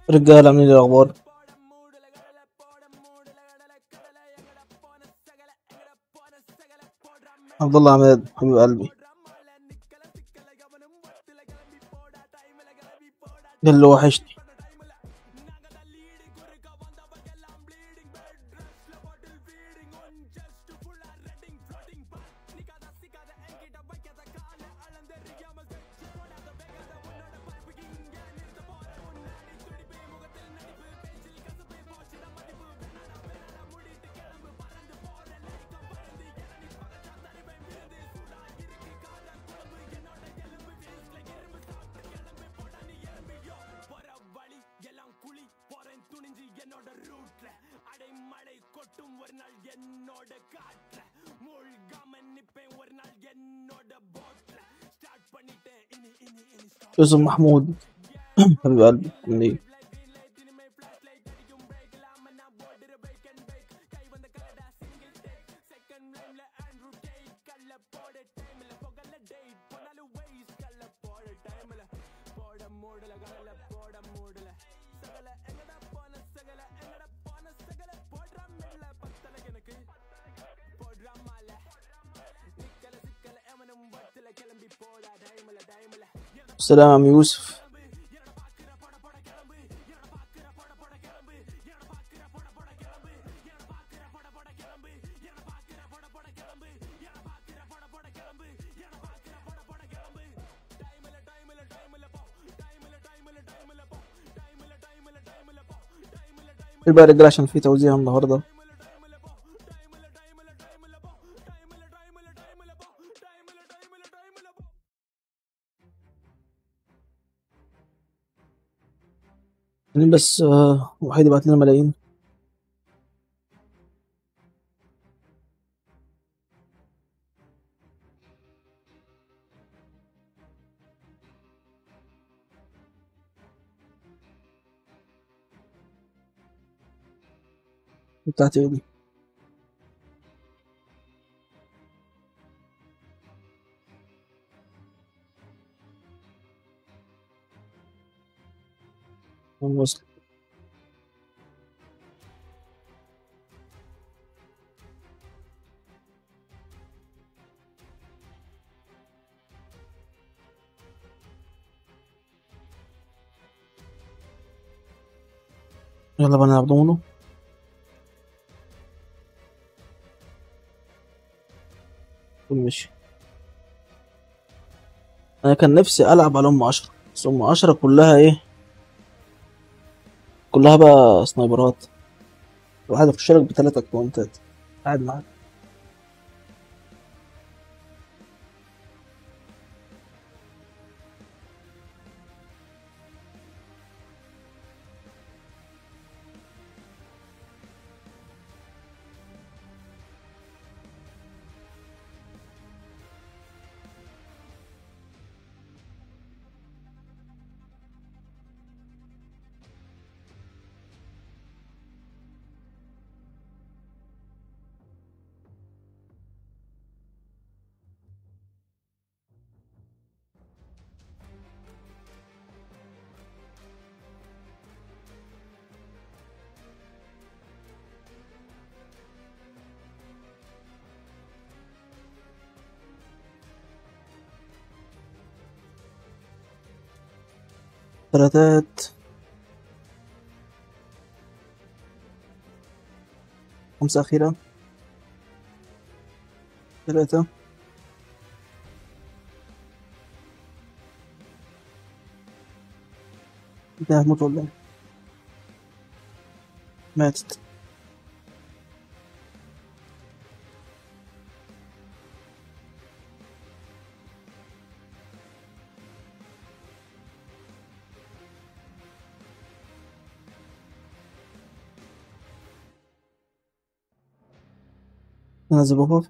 رجالة عاملين ايه الأخبار؟ عبد الله عماد حبيب قلبي ده اللي وحشني يوسف محمود حبيب قلبي عامل ايه؟ السلام يا عم يوسف ايه بقى يا رجاله عشان في توزيع النهارده يعني بس آه، واحد يبعت لنا ملايين بتاعتي ايه دي وصل يلا بقى نلعب دومينو ماشي انا كان نفسي العب على ام عشرة بس ام عشرة كلها ايه كلها بقى سنايبرات الواحد يخش لك بثلاث اكونتات قاعد معاك ثلاثات خمسة أخيرة ثلاثة ده هموت ولا إيه؟ ماتت نازل بوكوف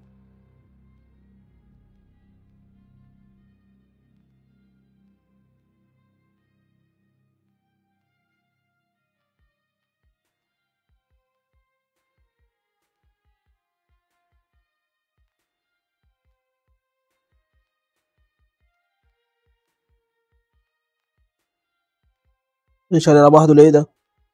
ليش هنلعب واحد ولا ايه ده؟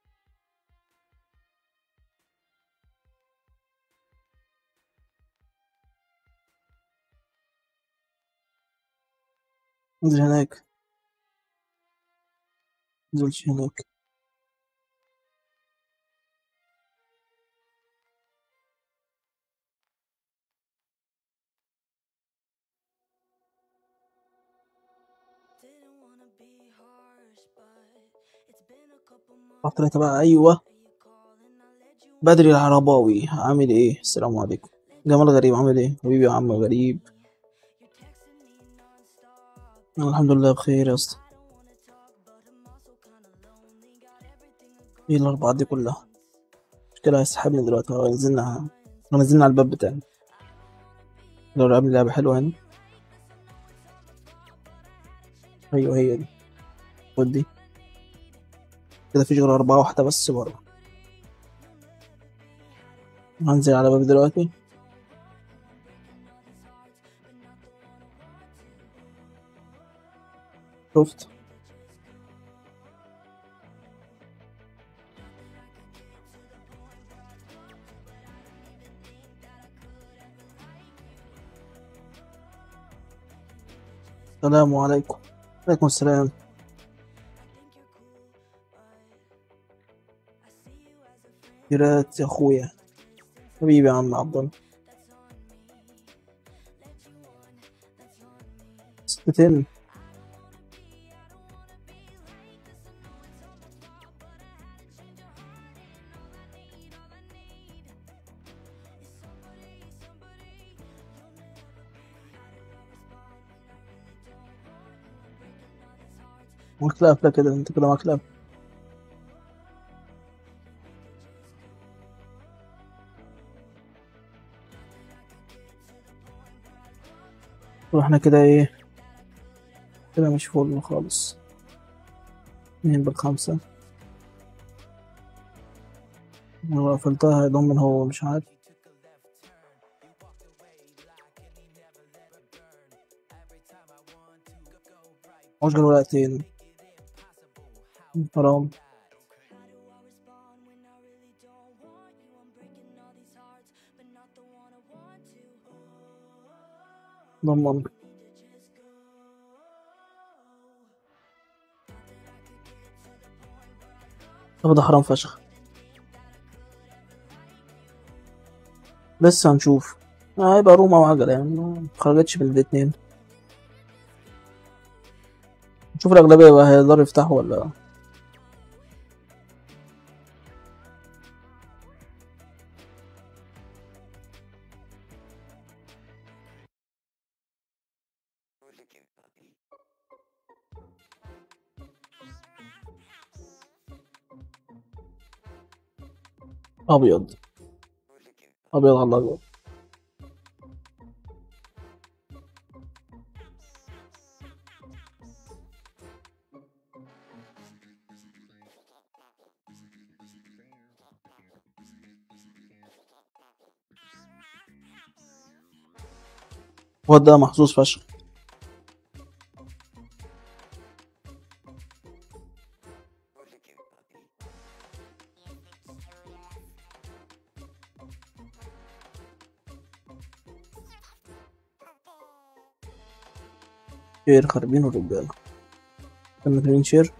انزل هناك نزلش هناك رحت ثلاثة بقى أيوة بدري العرباوي عامل ايه السلام عليكم جمال غريب عامل ايه حبيبي يا عم غريب أنا الحمد لله بخير يا اسطى ايه الأربعات دي كلها مشكلة هيسحبني دلوقتي هو نزلنا نزلنا على الباب بتاعي لو لعبنا لعبة حلوة هنا أيوة هي دي خد دي كده فيش غير أربعة واحدة بس بره هنزل على باب دلوقتي شفت السلام عليكم عليكم السلام كرات يا اخويا حبيبي يا عم عبد الله ستتين معاك لا كده انت كده معاك لا واحنا كده ايه كده مش فل خالص اتنين بالخمسة لو قفلتها هيضمن هو مش عارف مش غير ورقتين حرام ضمن طب ده حرام فشخ لسه هنشوف آه، هيبقى روما وعجلة يعني ما خرجتش من الاتنين نشوف الأغلبية بقى هيقدروا يفتحوا ولا أبيض أبيض على الأبيض الواد ده محظوظ فشخ شير خاربين الرجالة كنا فين شير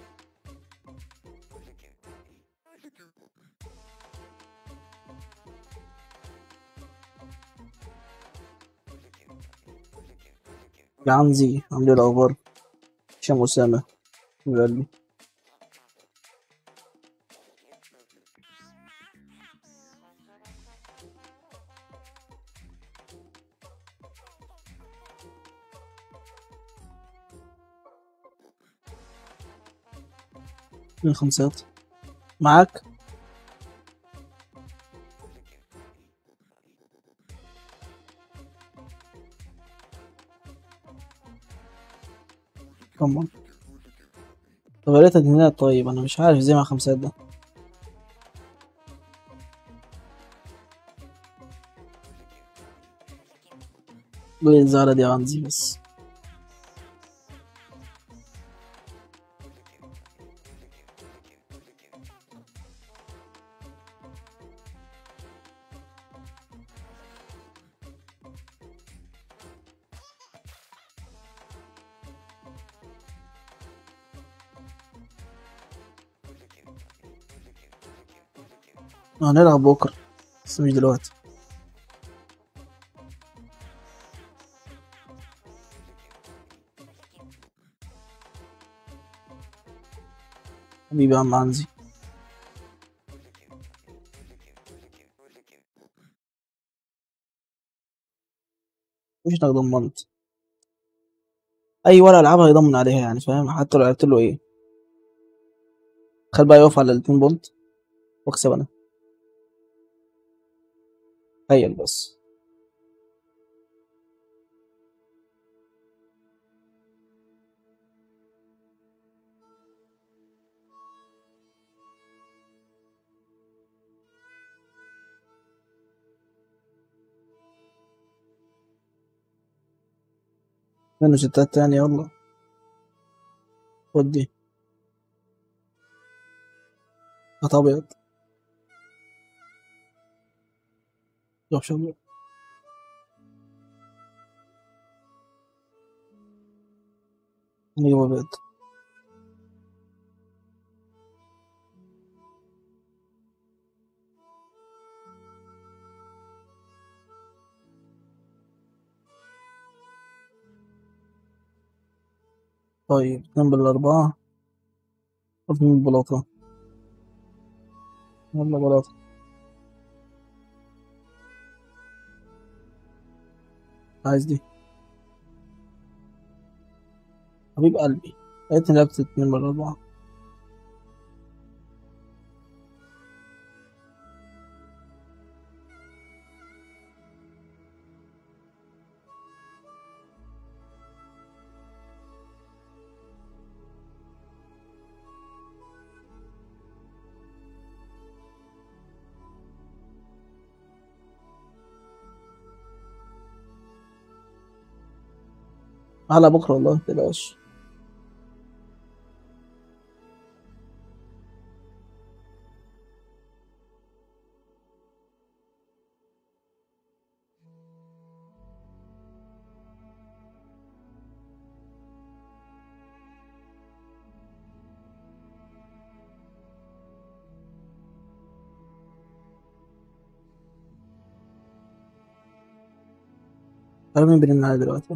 يا عنزي عامل ايه الأخبار هشام أسامة حبيب قلبي من خمسات معاك كمان طب يا ريتها جنيهات طيب انا مش عارف ازاي مع خمسات ده قولي الزهرة دي عندي بس هنلعب بكرة بس مش دلوقتي حبيبي يا عم عنزي مش انك ضمنت اي ورقة العبها يضمن عليها يعني فاهم حتى لو لعبت له ايه خل بقى يقف على الاتنين بولت واكسب انا تخيل بس منه ستات تاني يلا ودي خط ابيض شوف شوف نجيب ابيض طيب اتنين بالأربعة اتنين بلاطة يلا بلاطة عايز دي حبيب قلبي لقيتني لعبت اتنين بالأربعة على بكرة والله متقلقش أنا مين بيرن عليا دلوقتي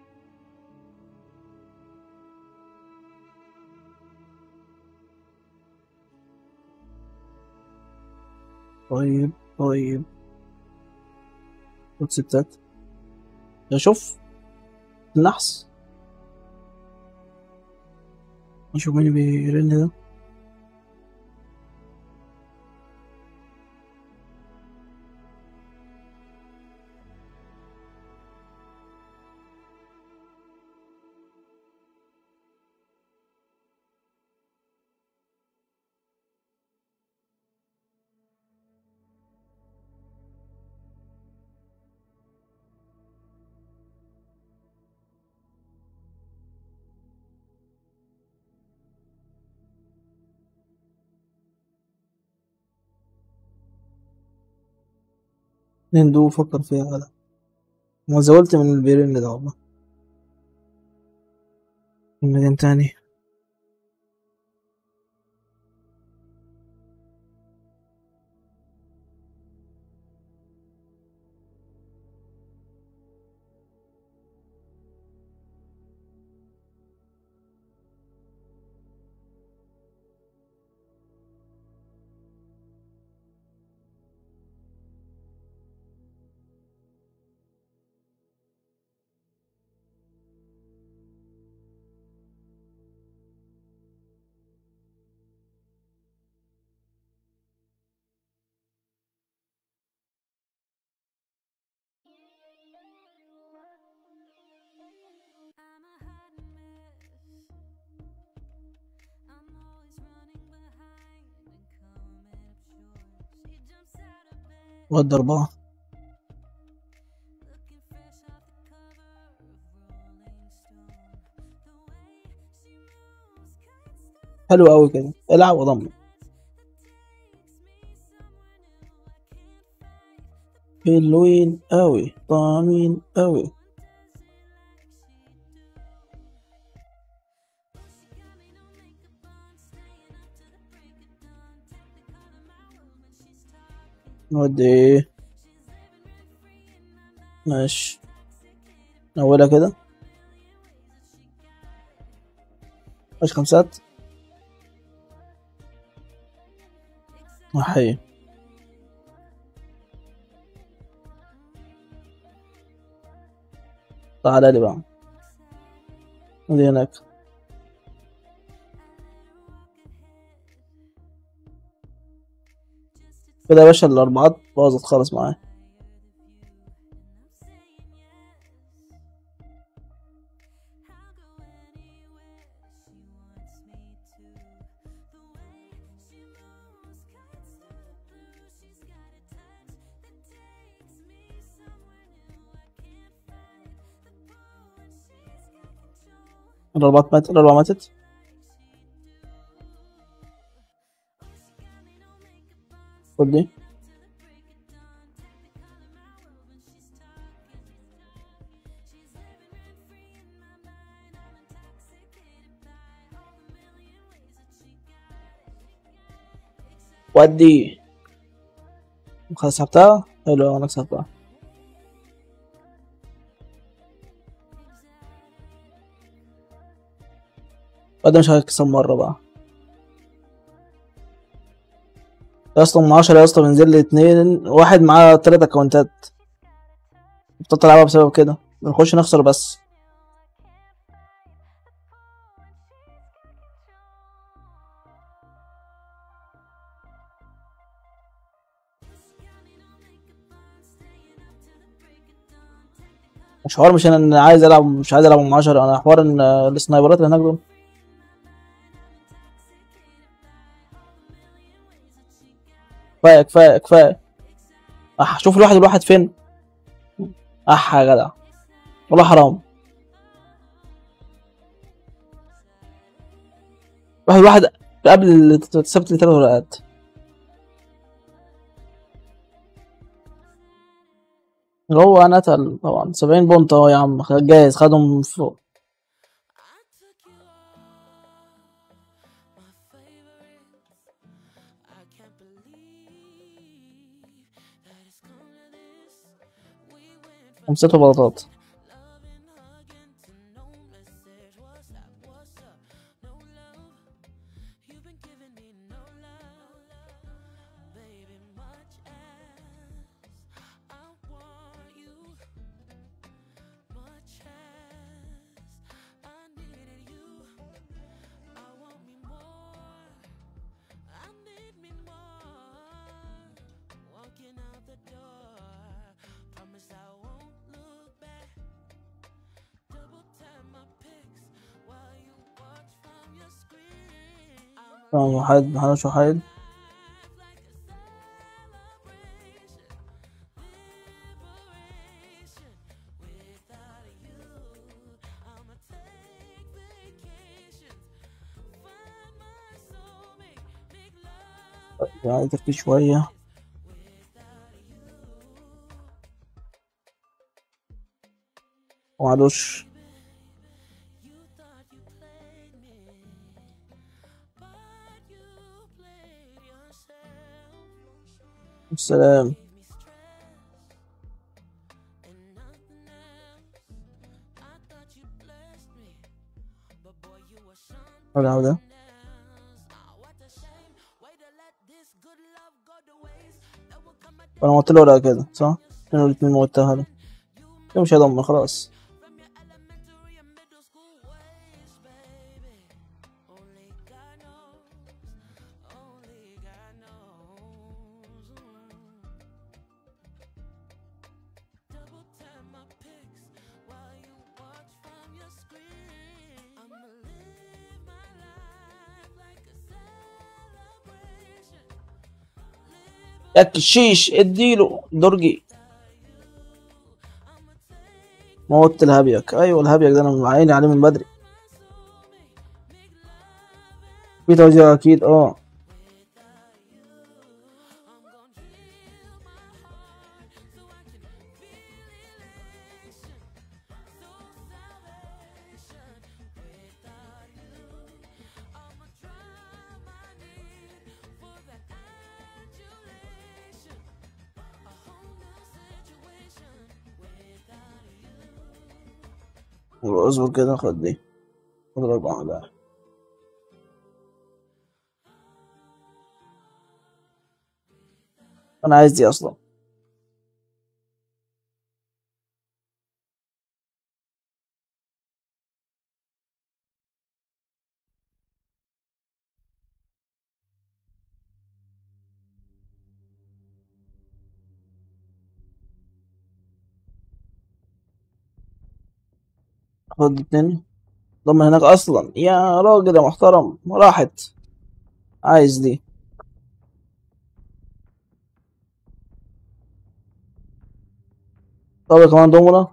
طيب طيب خد ستات يا شوف النحس نشوف مين بيرن ده نندو فكر فيها هذا ما زولت من البيرن ده والله مكان تاني I'm a hot mess. I'm always running behind and coming up short. She jumps out of bed, ود أربعة looking fresh off the cover of Rolling Stone. The way she moves cuts through حلو أوي كده العب وضمن the takes me somewhere new. I can't fight حلوين أوي طعمين أوي Well, she got me no makeup on, staying up to the break of dawn. Take the color my world when she's talking. نودي ايه ماشي نولها كده ماشي خمسات وحي تعالى لي بقى ودي هناك كده يا باشا الأربعات باظت خالص معايا الأربعات ماتت الأربعة ماتت خد دي ودي خلاص سحبتها حلو انا سحبتها بعدين مش هكسب مرة بقى يا اسطى من عشرة يا اسطى بينزل لي اتنين واحد معاه تلات اكونتات بطلت العبها بسبب كده بنخش نخسر بس مش حوار مش انا عايز العب مش عايز العب من عشرة انا حوار ان السنايبرات اللي هناك دول كفايه كفايه كفايه اح شوف الواحد الواحد فين اح يا جدع والله حرام واحد واحد قبل السبت اللي ثلاث ورقات اللي هو انا اتقل طبعا سبعين بونت اهو يا عم جاهز خدهم فوق خمسته بلاطات تمام وحيد محدش وحيد يعني تركيز شوية ومعلوش السلام ولا ده انا قلت له ولا كده صح؟ كانوا الاتنين موتها له كده مش هيضمن خلاص ياك الشيش اديله درجي موت الهبيك ايوه الهبيك ده انا عيني عليه من بدري في توزيع اكيد اه اصبر كده خد دي خد الأربعة واحدة أنا عايز دي أصلا خد اتنين ضمن هناك أصلا يا راجل يا محترم راحت عايز دي طب كمان دومرة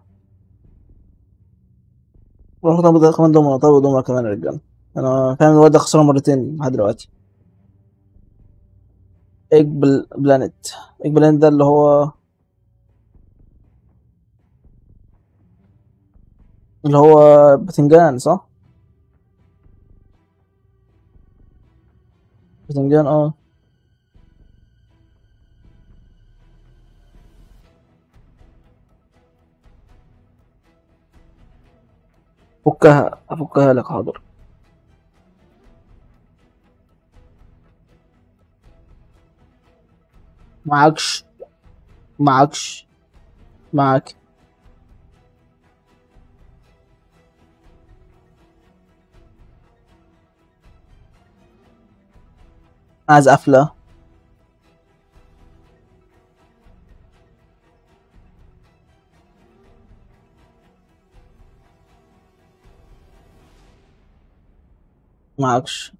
روح طب كمان دومرة طب دومرة كمان يا رجالة أنا فاهم الواد ده خسران مرتين لحد دلوقتي إيج بل... بلانت إيج بلانت ده اللي هو اللي هو بتنجان صح؟ بتنجان اه فكها افكها لك حاضر معكش معكش معك عايز قفلة معكش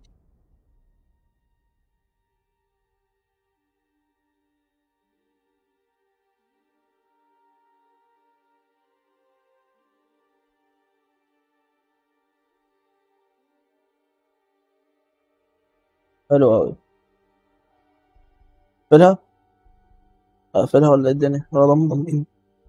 حلو أوي اقفلها اقفلها ولا إيه الدنيا ولا ضمن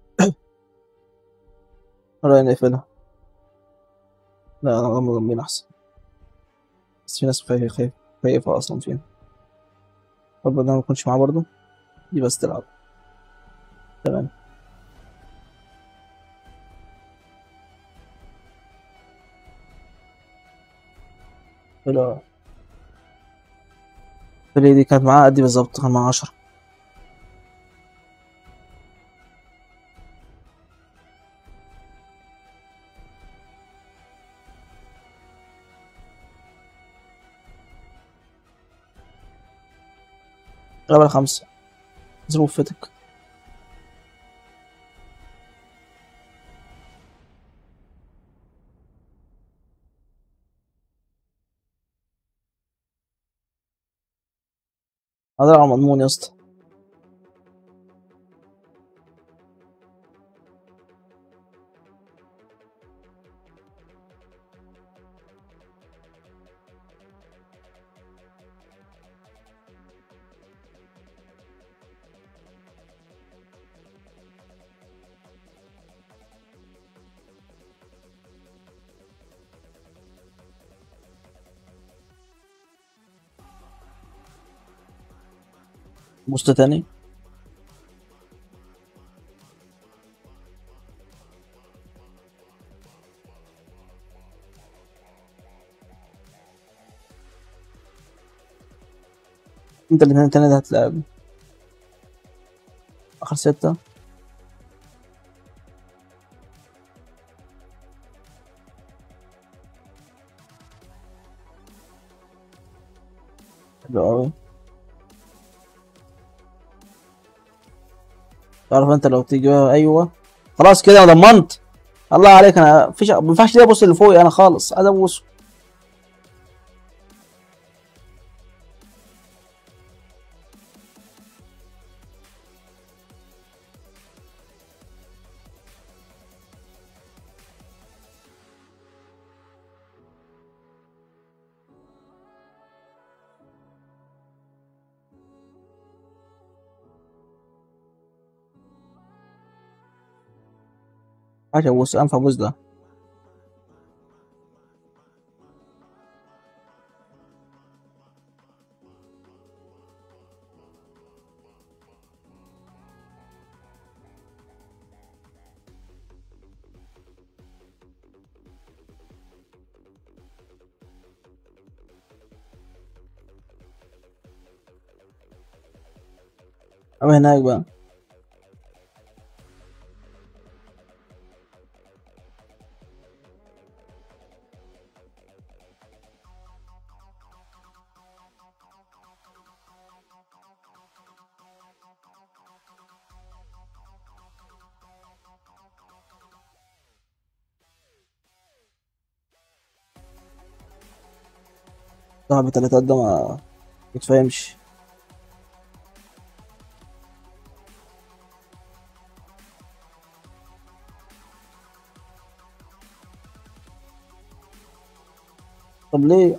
ولا نقفلها لا انا ضمن ضمن احسن بس في ناس خايفة خايفة خايفة اصلا فيها ربنا ده ما يكونش معاه برضه دي بس تلعب تمام حلو أوي. الفريق دي كانت معاه قدي بالظبط كان معاه عشرة غابة خمسة ظروف فتك هذا على مضمون يا اسطى بوست تاني انت الاتنين التاني ده هتلعب اخر ستة حلو اوي تعرف انت لو تيجي بقى- ايوه خلاص كده انا ضمنت الله عليك انا مفيش ما ينفعش ليه ابص اللي فوقي انا خالص عايز ابص عايز ابص انفع ابص ده أما هناك بقى صاحب التلاتات ده ما متفهمش طب ليه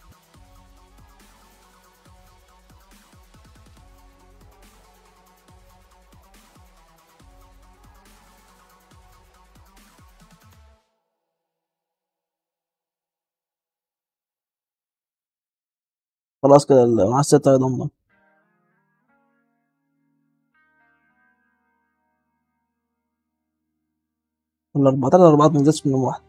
خلاص كده ال- مع الستة هيضمن الأربعة تلات أربعات منزلش منهم واحد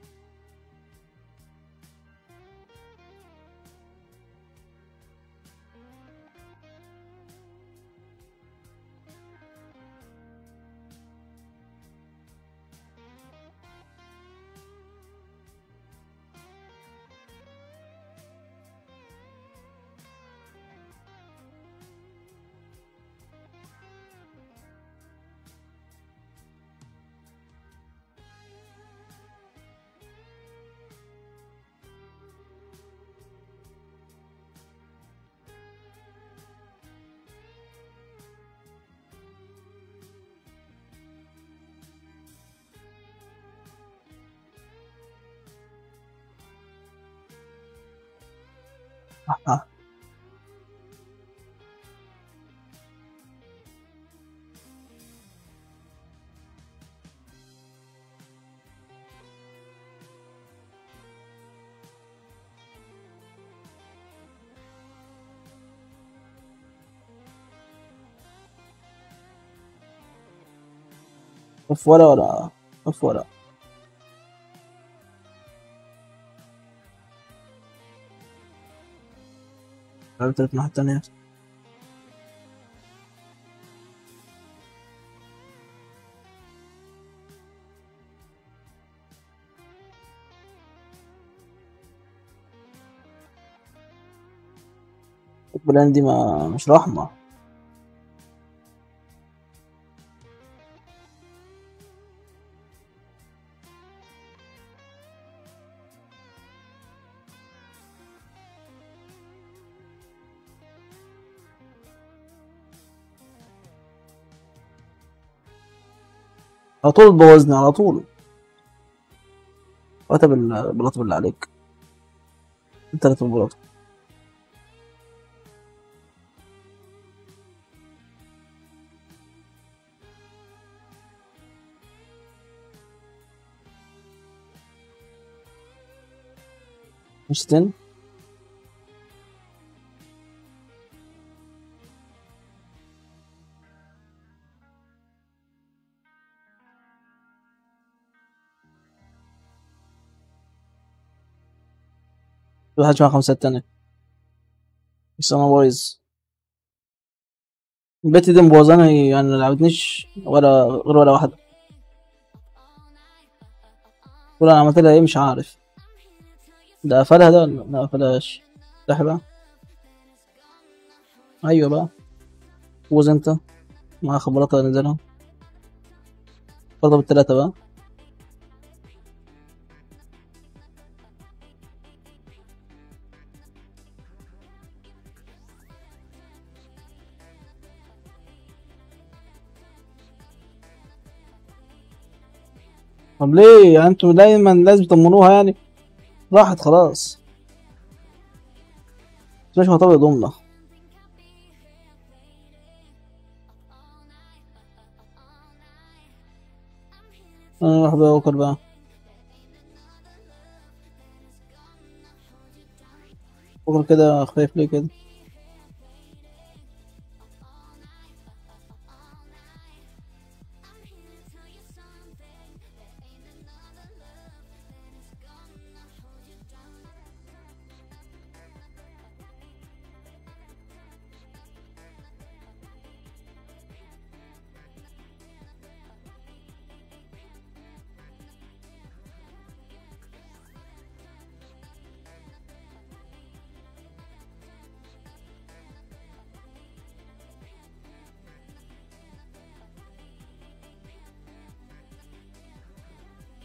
آه، آه. اف ورا ولا اف ورا لعبت الناحية التانية البلان دي ما مش رحمة على طول تبوظني على طول وقت بالبلاطة اللي عليك انت اللي البلاطة مش ستين في واحد معاه خمسات تانية بس انا بايظ البت دي مبوظانة يعني ما لعبتنيش ولا غير ولا واحدة ولا انا عملت لها ايه مش عارف ده قفلها ده ولا ما قفلهاش افتحي بقى ايوه بقى فوز انت مع خبراتها نزلها فرضة بالتلاتة بقى طب ليه يعني انتوا دايما لازم تطمنوها يعني راحت خلاص مش هطول ضمنة انا اروح بقى واكل بقى واكل كده خايف ليه كده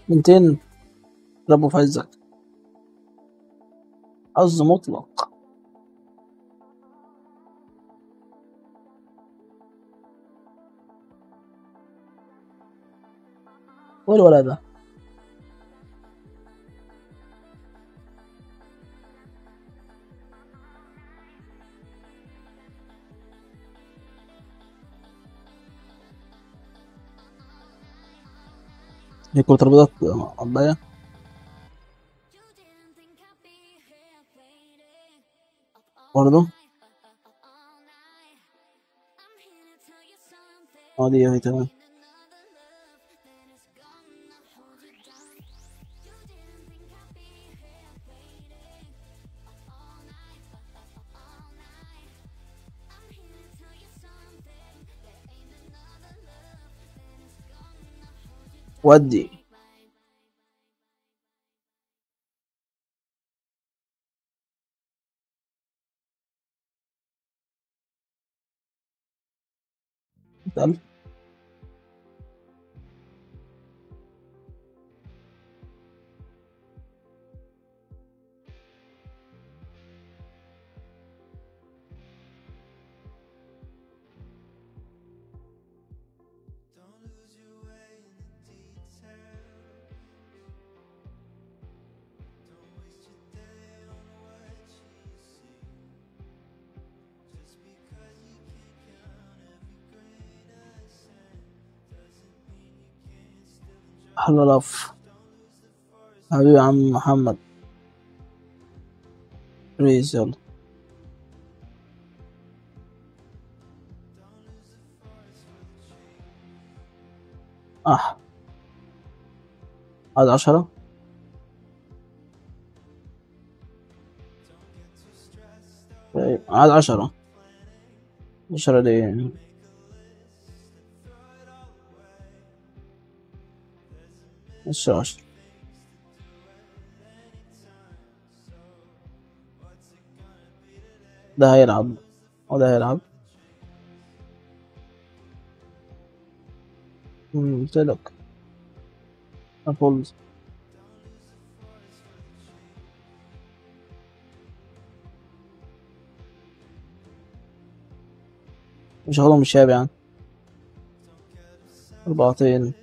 بنتين ربوا في عزك حظ مطلق والولد ده هي كرة البيضات قضايا برضه اه دي هي تمام ودي اتقل حلو لف حبيبي يا عم محمد ريس يلا أح عاد عشرة طيب، عاد عشرة عشرة دي عشرة عشرة ده هيلعب وده هيلعب أمم، قلتلك أفولز مش هاخدهم الشاب يعني أربعتين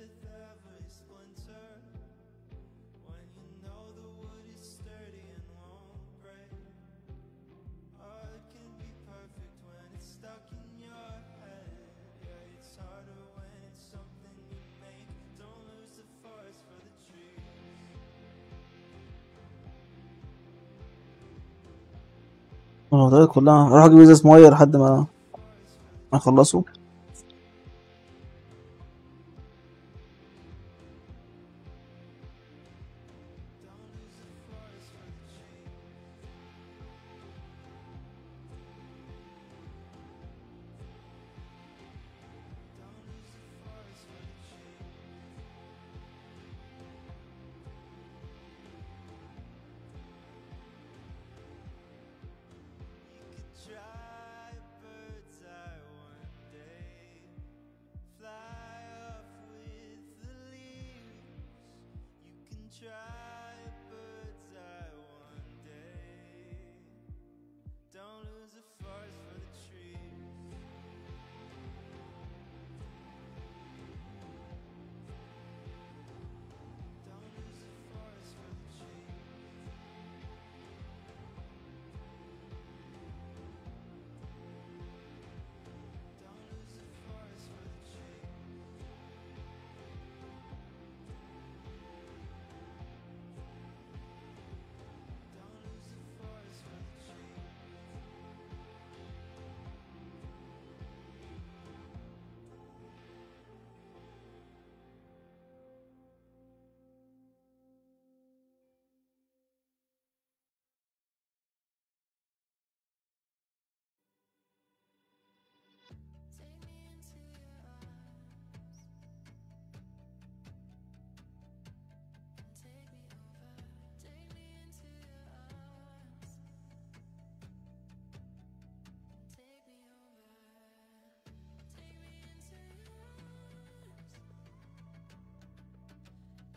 الموضوعات كلها اروح اجيب ازاز ميه لحد ما ما يخلصوا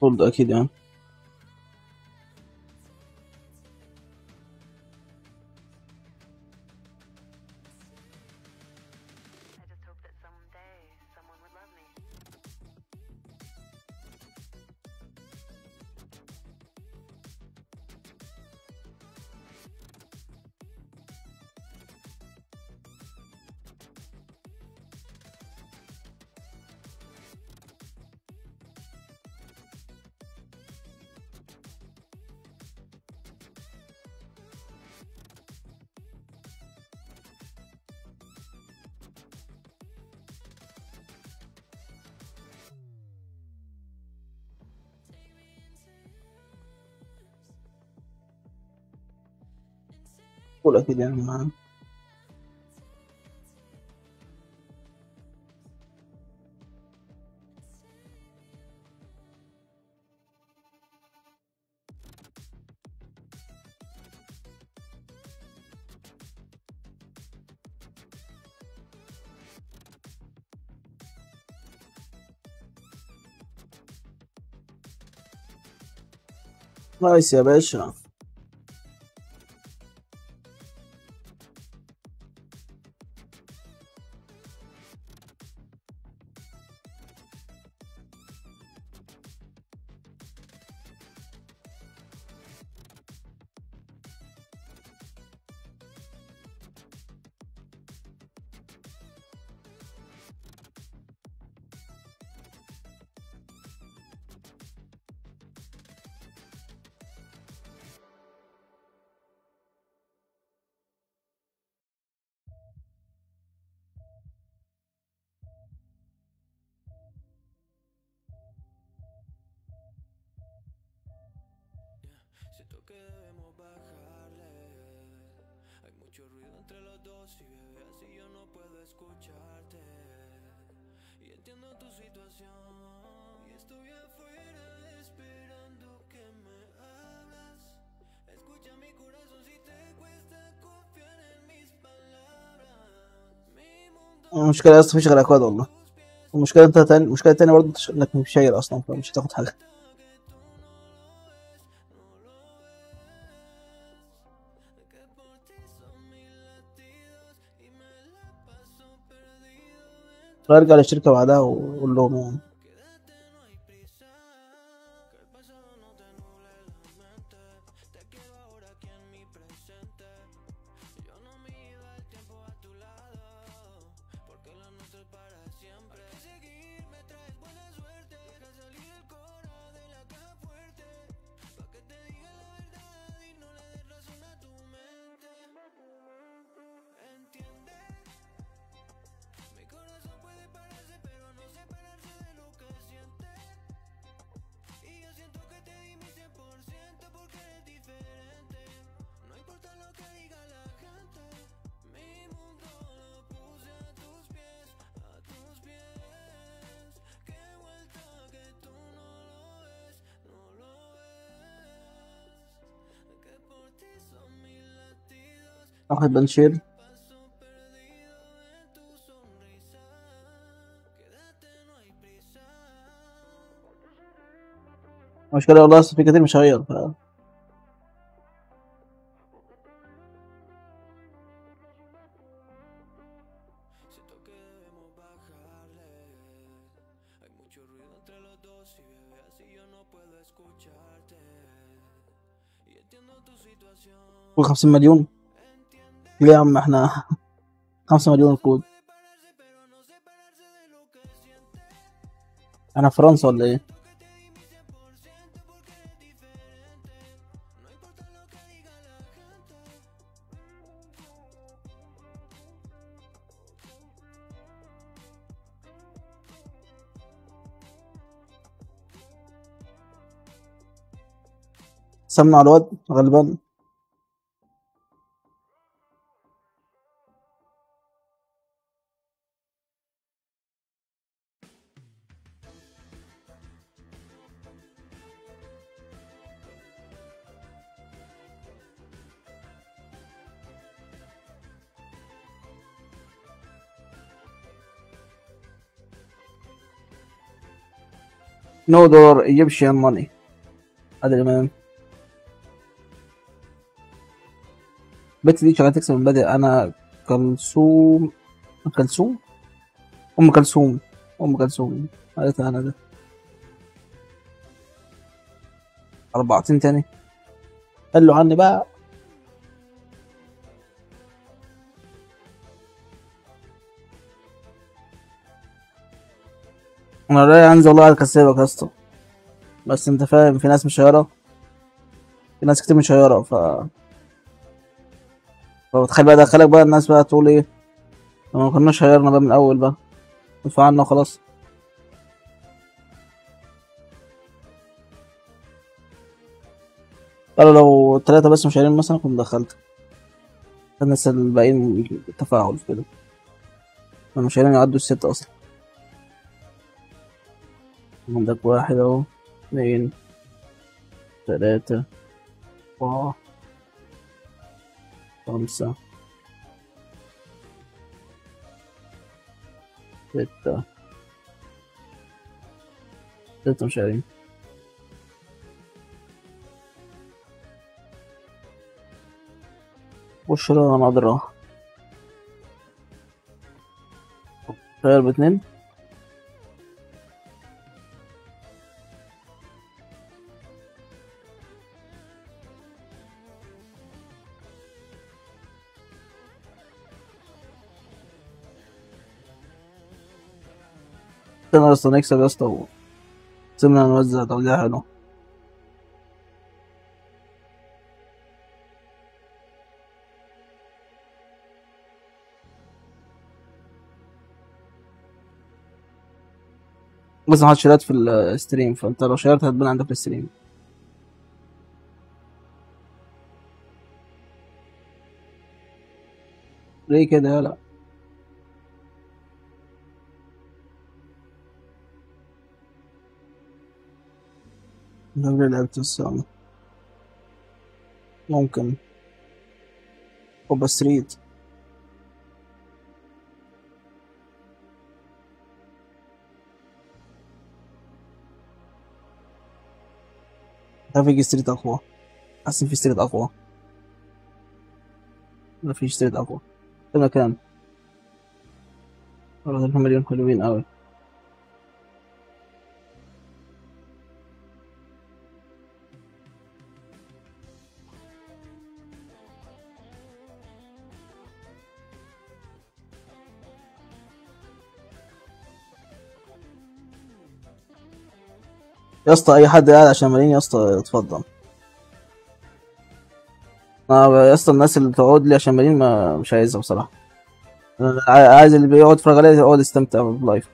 فولد اكيد يعني I just hope that someday someone would love me. فول اكيد يعني معاه نايس يا باشا Siento que debemos bajarle. Hay mucho ruido entre los dos y bebé así yo no puedo escucharte. Y entiendo tu situación. Y estoy afuera esperando que me hablas. Escucha mi corazón si te cuesta confiar en mis palabras. Mi mundo المشكلة اصلا مفيش غير اكواد والله المشكلة انت تاني المشكلة التانية برضه انك مش شايل اصلا فمش هتاخد حاجة que por ti son mil latidos y me la paso perdido. ارجع للشركة بعدها وقول لهم يعني Quédate, no hay prisa. Que el pasado no te nuble la mente. Te quiero ahora aquí en mi presente. Yo no mido el tiempo a tu lado. Porque lo nuestro es para siempre. Hay que seguir, me traes buena suerte. Deja salir el cora de la caja fuerte. Pa' que te diga la verdad y no le des razón a tu mente. ¿Entiendes? Mi corazón puede pararse, pero no separarse de lo que siente. Y yo siento que te di mi 100% porque eres diferente. No importa lo que diga la gente, mi mundo lo puse a tus pies, a tus pies. Qué vuelta que tú no lo ves, no lo ves. Que por ti son mil latidos. واحد بنشير Paso perdido en tu sonrisa. Quédate, no hay prisa. المشكلة والله اصلا في كتير مش هغير ف... Siento que debemos bajarle. Hay mucho ruido entre los dos y bebé así yo no puedo escucharte. Y entiendo tu situación. قول 50 مليون ليه يا عم احنا 5 مليون الكود Pararse pero no separarse de lo que siente. احنا في فرنسا ولا ايه؟ Que te di mi 100% porque eres diferente. No importa lo que diga la gente. سمع الواد غلبان نو دولار ايجيبشن ماني عادل امام بنت دي شغاله تكسب من بدري انا كلثوم كلثوم ام كلثوم ام كلثوم قالتها انا ده اربعتين تاني قال له عني بقى انا رايح انزل والله اكسبك يا اسطى بس انت فاهم في ناس مشيرة في ناس كتير مشيرة ف فبتخيل بقى دخلك بقى الناس بقى تقول ايه لما ما كناش شيرنا بقى من الاول بقى ادفع عنا وخلاص قالوا لو تلاتة بس مشاهيرين مثلا كنت دخلت الناس الباقيين تفاعل في كده المشاهيرين يعدوا الستة أصلا عندك واحد أهو اتنين تلاتة أربعة خمسة ستة ستة مشاهيرين بشرى نضرة غير باتنين استنى يا اسطى نكسب يا اسطى وسيبنا نوزع توزيع حلو بس محدش شيرات في الستريم فانت لو شيرت هتبان عندك في الستريم ليه كده يلا دوري لعبت السنة ممكن كوبا ستريت ده في ستريت أقوى حاسس إن في ستريت أقوى ما فيش ستريت أقوى كده كام؟ والله ده مليون حلوين أوي يا اسطى اي حد قاعد عشان مالين يا اسطى اتفضل انا يا اسطى الناس اللي تقعد لي عشان مالين ما مش عايزها بصراحه انا عا- عايز اللي بيقعد يتفرج عليا يقعد يستمتع باللايف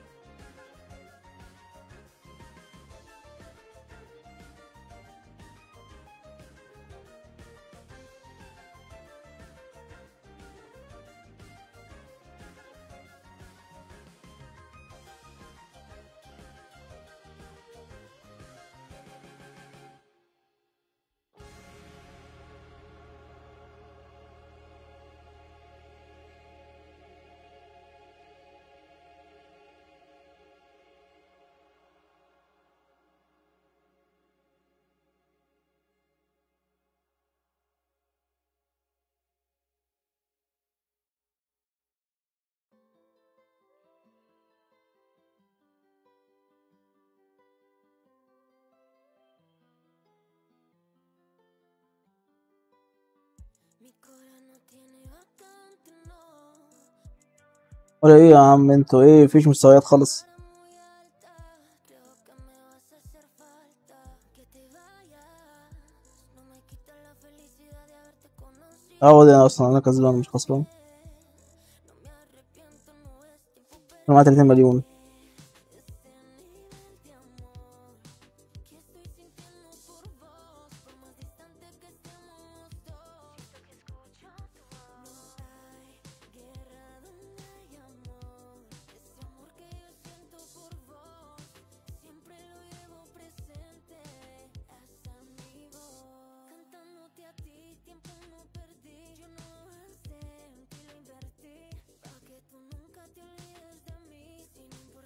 Mi cora no tiene bastante, no. ولا ايه يا عم انتوا ايه مفيش مستويات خالص Muy alta, creo que me vas a hacer falta. Que te vayas, no me quita la felicidad de haberte conocido. اه ده انا اصلا انا كسبان مش خسران No me arrepiento, no es tiempo انا معايا 30 مليون este nivel de amor que estoy sintiendo por vos, por más distante que estemos dos. Siento que escucho tu voz. No hay guerra donde hay amor. Ese amor que yo siento por vos, siempre lo llevo presente. Hasta mi voz, cantándote a ti, tiempo no perdí. Yo no avancé, en ti lo invertí, para que tú nunca te olvides de mí, sin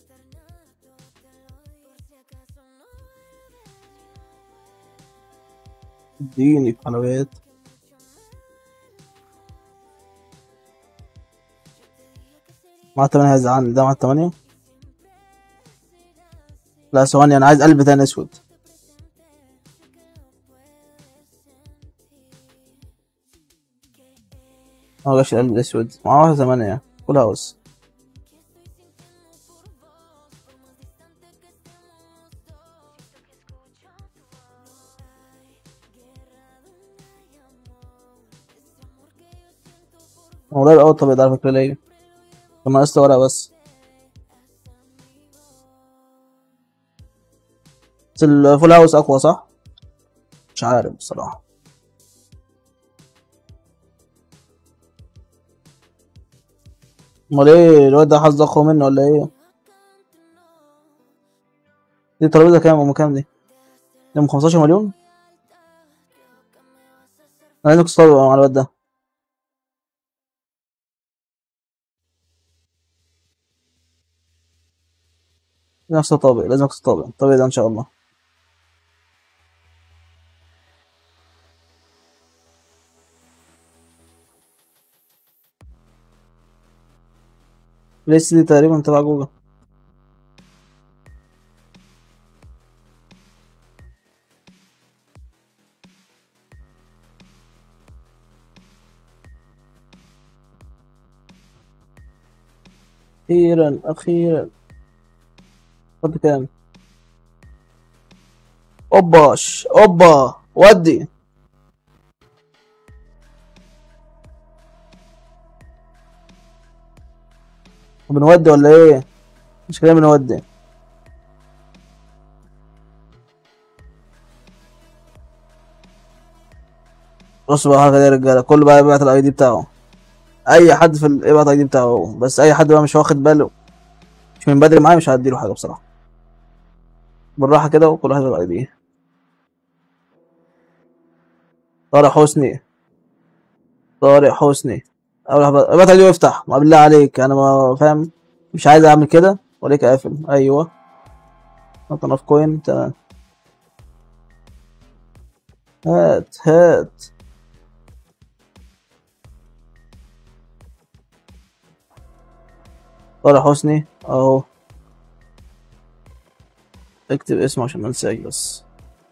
اديني حلويات مع التمانية هيزعلني ده مع التمانية لا ثواني انا عايز قلب تاني اسود ما جاش القلب الاسود مع واحد ثمانية فول هاوس هو قريب أوي الطبيعي ده على فكرة ليا كان ناقص له ورقة بس بس الفول هاوس أقوى صح؟ مش عارف بصراحة أمال إيه الواد ده حظ أقوى منه ولا إيه؟ دي الترابيزة كام أم كام دي؟ دي أم 15 مليون؟ أنا عايزك تصور مع الواد ده نفس الطابق لازم نفس الطابق الطابق ده إن شاء الله لسه دي تقريبا تبع جوجل أخيرا أخيرا خد كام أوباش أوبا ودي بنودي ولا ايه مش كده بنودي بص بقى الحركه دي يا رجاله كله بقى يبعت الاي دي بتاعه اي حد في ال- يبعت الاي دي بتاعه بس اي حد بقى مش واخد باله مش من بدري معايا مش هديله حاجه بصراحه بالراحه كده وكل واحد الاي دي طارق حسني طارق حسني اول حاجه ابعت الاي دي وافتح ما بالله عليك انا ما فاهم مش عايز اعمل كده وليك قافل ايوه نطن في كوين تمام هات هات طارق حسني اهو اكتب اسمه عشان ما انساش بس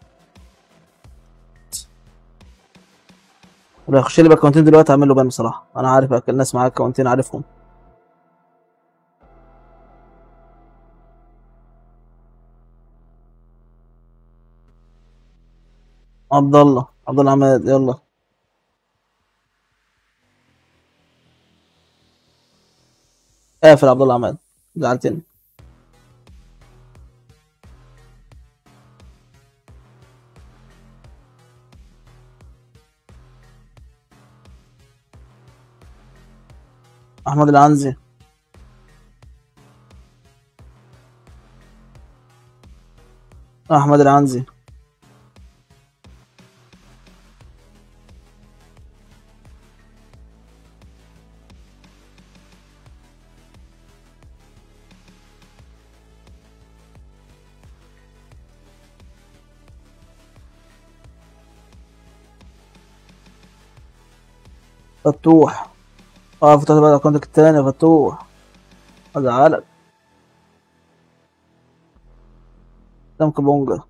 لو يخش لي باكونتين دلوقتي اعمل له بان بصراحه انا عارف الناس معايا اكونتين عارفهم عبد الله عبد الله عماد يلا قافل عبد الله عماد زعلتني احمد العنزي احمد العنزي فتوح اه فتحت بقى الاكونت التاني يا فتوح ازعلك دمك بونجا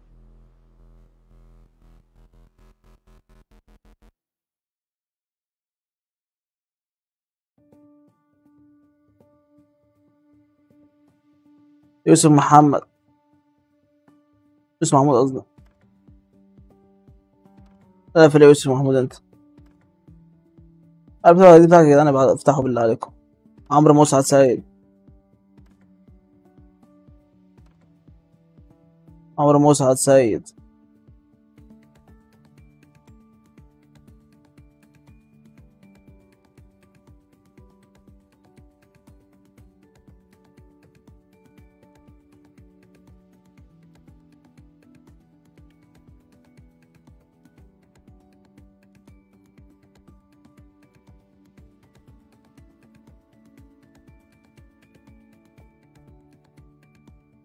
يوسف محمد يوسف محمود قصدي قافل يا يوسف محمود انت البتاع دي بتاعك انا بعد افتحه بالله عليكم عمرو مسعد سعيد عمرو مسعد سعيد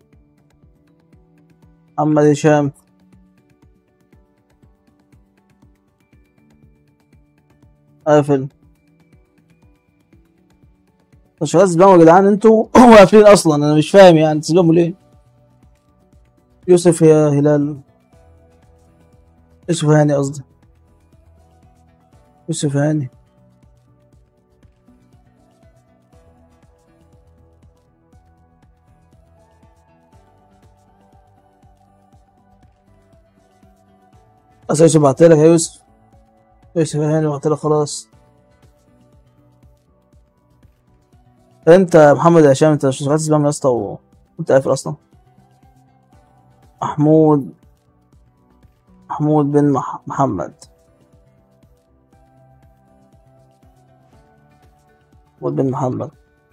محمد هشام قافل مش عايز تسباموا يا جدعان انتوا قافلين اصلا انا مش فاهم يعني تسباموا ليه يوسف يا هلال يوسف هاني قصدي يوسف هاني بس يوسف بعتلك يا يوسف يوسف هاني بعتلك خلاص انت يا محمد يا هشام انت مش شغال سبام يا اسطى و- وانت قافل اصلا محمود محمود بن مح... محمد محمود بن محمد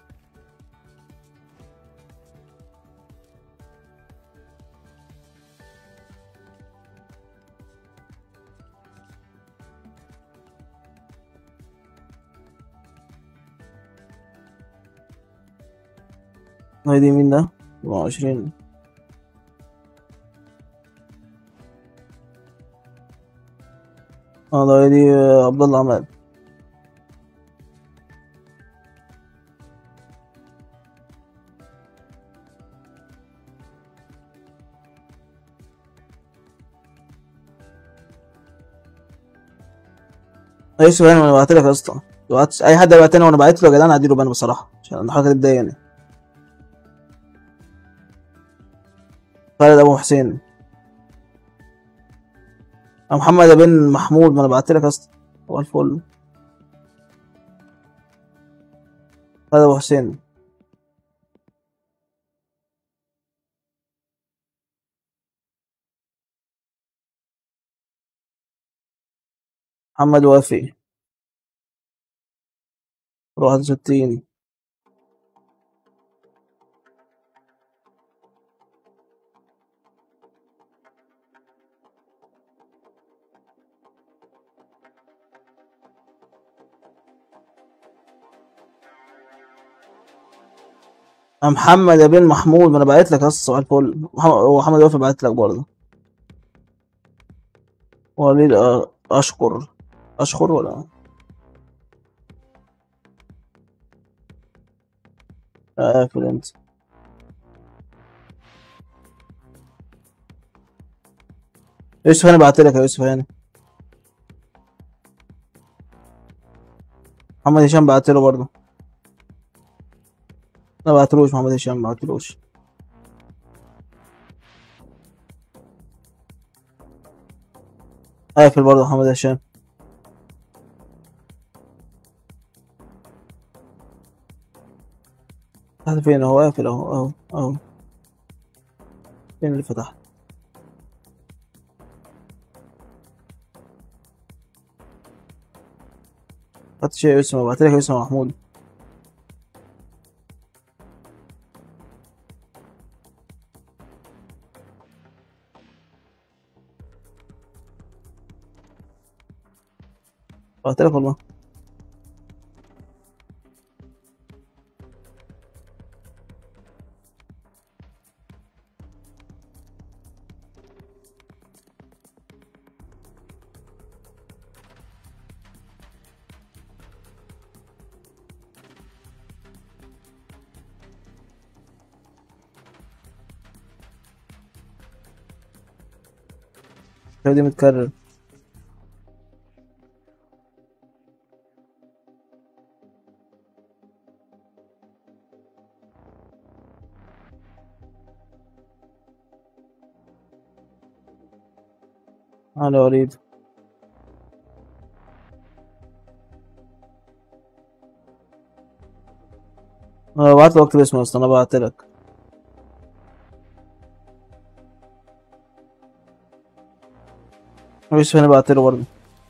هاي دي مين ده؟ 24 اه ده دي آه، عبد الله عماد اي سؤال انا بعت لك يا اسطى بعت- اي حد بعت لي وانا بعت له يا جدعان هديله بان بصراحه عشان الحركه دي تضايقني خالد ابو حسين يا محمد بن محمود ما انا بعت لك يا اسطى هو الفل خالد ابو حسين محمد وافي واحد وستين يا محمد يا بن محمود ما انا بعت لك يا اسطى صباح الفل محمد- هو محمد وافي بعت لك برضه وليد أ- اشكر اشكر ولا قافل انت يوسف هاني بعت لك يا يوسف هاني محمد هشام بعت له برضه ما بعتلوش محمد هشام ما بعتلوش قافل برضه محمد هشام تحت فين اهو قافل اهو اهو اهو فين اللي فتح خدت شيء اسمه بعتلك اسمه محمود بعتلك والله دي متكرر انا وليد انا بعت له اكتب اسمه اصلا انا بعت لك يوسف انا بعت له برضه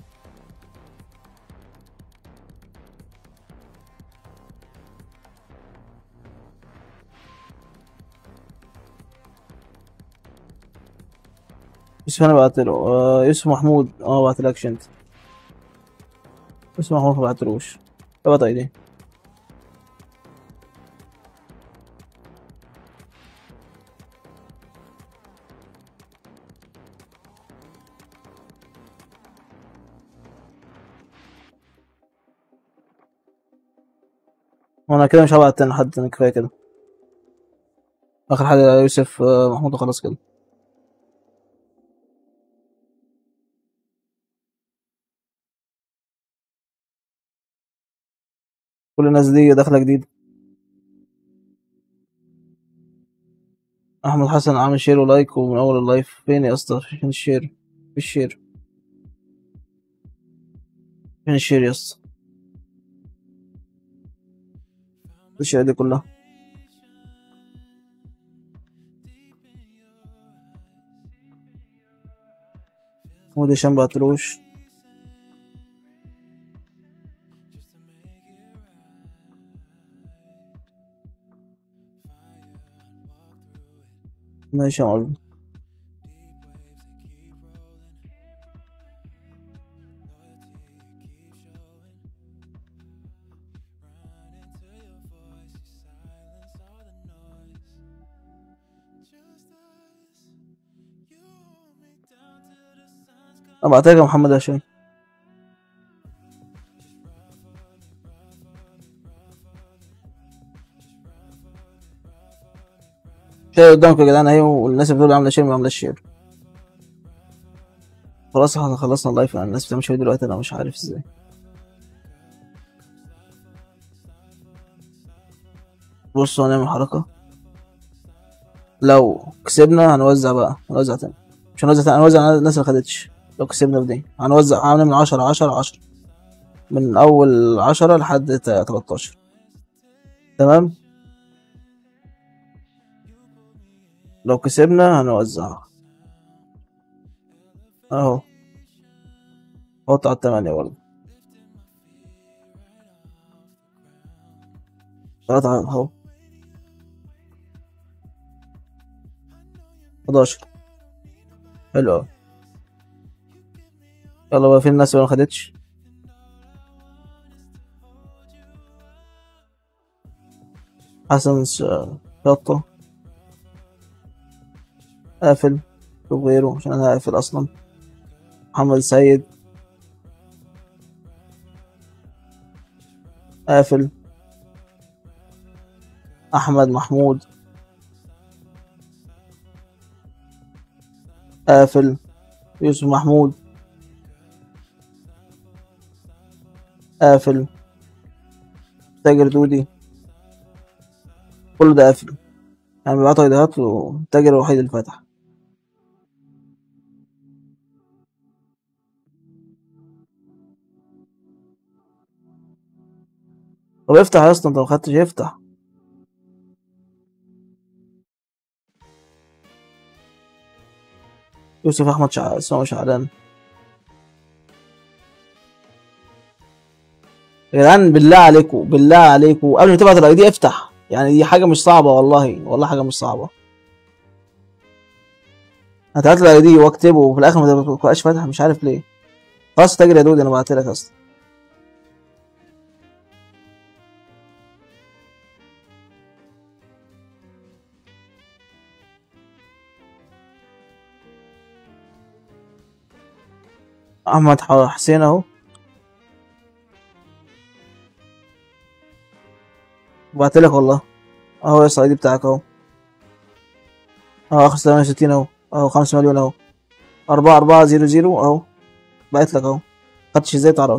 يوسف انا بعت له آه، يوسف محمود اه بعت لكش انت يوسف محمود ما بعتلوش ابعت ايدي وانا كده مش هبعت تاني حد تاني كفايه كده اخر حاجه يوسف آه، محمود وخلاص كده كل الناس دي داخله جديد احمد حسن عامل شير ولايك ومن اول اللايف فين يا اسطى فين الشير فين الشير فين الشير يا اسطى الشير دي كلها محمود هشام بعتلوش ماشي يا معلم ابعتها لك يا محمد هشام شايف قدامك يا جدعان اهي والناس اللي بتقول عامله شير ما عاملاش شير خلاص احنا خلصنا اللايف يعني الناس بتعمل شير دلوقتي انا مش عارف ازاي بصوا هنعمل حركة لو كسبنا هنوزع بقى هنوزع تاني مش هنوزع تاني هنوزع على الناس اللي خدتش لو كسبنا في دي هنوزع هنعمل من عشرة عشرة عشرة من أول عشرة لحد تلاتاشر تمام لو كسبنا هنوزع اهو حط على التمانية برضه تلاتة اهو حداشر حلو أوي يلا بقى فين الناس اللي ما خدتش حسن ش- شطة قافل شوف غيره عشان انا قافل اصلا محمد سيد قافل احمد محمود قافل يوسف محمود قافل تاجر دودي كله ده قافل يعني بيبعتوا ايديهات والتاجر الوحيد اللي فتح طب افتح يا اسطى انت ما خدتش افتح يوسف احمد شع... اسامه شعلان يا جدعان بالله عليكم بالله عليكم قبل ما تبعت الاي دي افتح يعني دي حاجه مش صعبه والله والله حاجه مش صعبه هتبعت الاي دي واكتبه وفي الاخر ما تبقاش فاتح مش عارف ليه خلاص تاجر يا دودي انا بعت لك اصلا احمد ح- حسين اهو بعت لك والله اهو يا الصعيدي بتاعك اهو اهو اخر 68 اهو اهو 5 مليون اهو أربعة أربعة زيرو زيرو اهو بعت لك اهو خدتش ازاي تعرف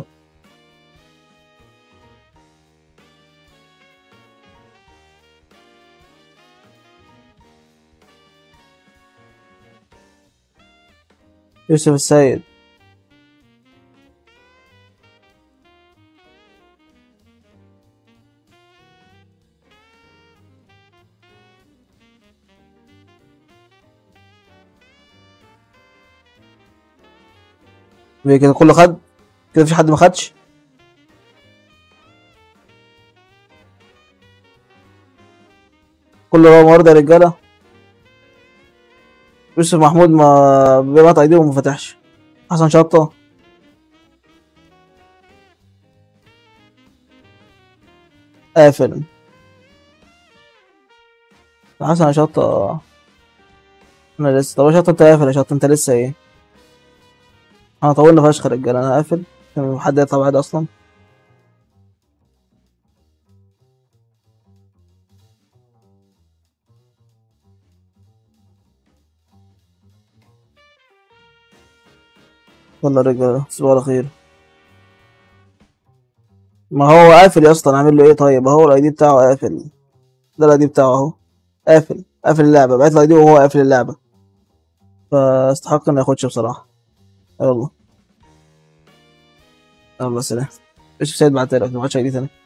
يوسف السيد كده كله خد كده في حد ما خدش كله هو مرضى يا رجاله يوسف محمود ما بيبعت ايديه وما فتحش حسن شطه قافل حسن شطه انا لسه طب يا شطه انت قافل يا شطه انت لسه ايه انا طولنا فشخ يا رجاله انا قافل كان حد يطلع بعد اصلا يلا يا رجاله تصبحوا على خير ما هو قافل يا اسطى نعمل له ايه طيب اهو الاي دي بتاعه قافل ده الاي دي بتاعه اهو قافل قافل اللعبه بعت الاي دي وهو قافل اللعبه فاستحق انه ياخدش بصراحه يلا يلا سلام ايش سيد بعتلك ما بعتش اي دي تاني